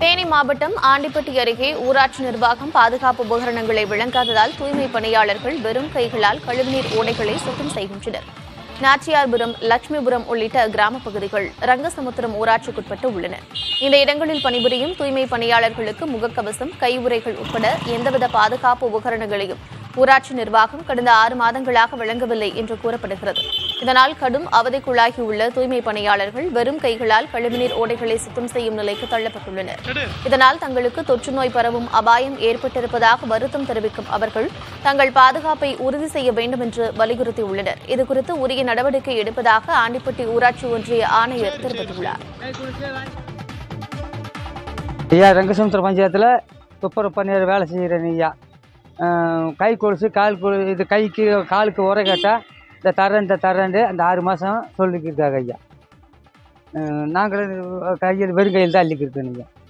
தேனி மாவட்டம் ஆண்டிப்பட்டி அருகே ஊராட்சி நிர்வாகம் பாதுகாப்பு உபகரணங்களை வழங்காததால் தூய்மை பணியாளர்கள் வெறும் கைகளால் கழிவுநீர் ஓடைகளை சுத்தம் செய்கின்றனர் நாச்சியார்புரம் லட்சுமிபுரம் உள்ளிட்ட கிராமப் பகுதிகள் ரங்கசமுத்திரம் ஊராட்சிக்குட்பட்டு உள்ளன இந்த இடங்களில் பணிபுரியும் தூய்மை பணியாளர்களுக்கு முகக்கவசம் கையுறைகள் உட்பட எந்தவித பாதுகாப்பு உபகரணங்களையும் ஊராட்சி நிர்வாகம் கடந்த ஆறு மாதங்களாக வழங்கவில்லை என்று கூறப்படுகிறது இதனால் கடும் அவதிக்குள்ளாகியுள்ள தூய்மை பணியாளர்கள் வெறும் கைகளால் கழிவுநீர் ஓடைகளை சுத்தம் செய்யும் நிலைக்கு தள்ளப்பட்டுள்ளனர் இதனால் தங்களுக்கு தொற்று நோய் பரவும் அபாயம் ஏற்பட்டிருப்பதாக வருத்தம் தெரிவிக்கும் அவர்கள் தங்கள் பாதுகாப்பை உறுதி செய்ய வேண்டும் என்று வலியுறுத்தியுள்ளனர் இதுகுறித்து உரிய நடவடிக்கை எடுப்பதாக ஆண்டிப்பட்டி ஊராட்சி ஒன்றிய ஆணையர் தெரிவித்துள்ளார் ஐயா ரங்கசமுத்திர பஞ்சாயத்தில் துப்புரவு பணியாளர் வேலை செய்கிறேன் ஐயா அஹ் கை கொலுசு கால் கொலு இது கைக்கு காலுக்கு உரை கேட்டால் இந்த தரேன் இந்த தரேன்ட்டு அந்த ஆறு மாதம் சொல்லிக்கிருக்காங்க ஐயா நாங்களும் கையில் வெறும் கையில் தான் அள்ளிக்கிருக்கோம் ஐயா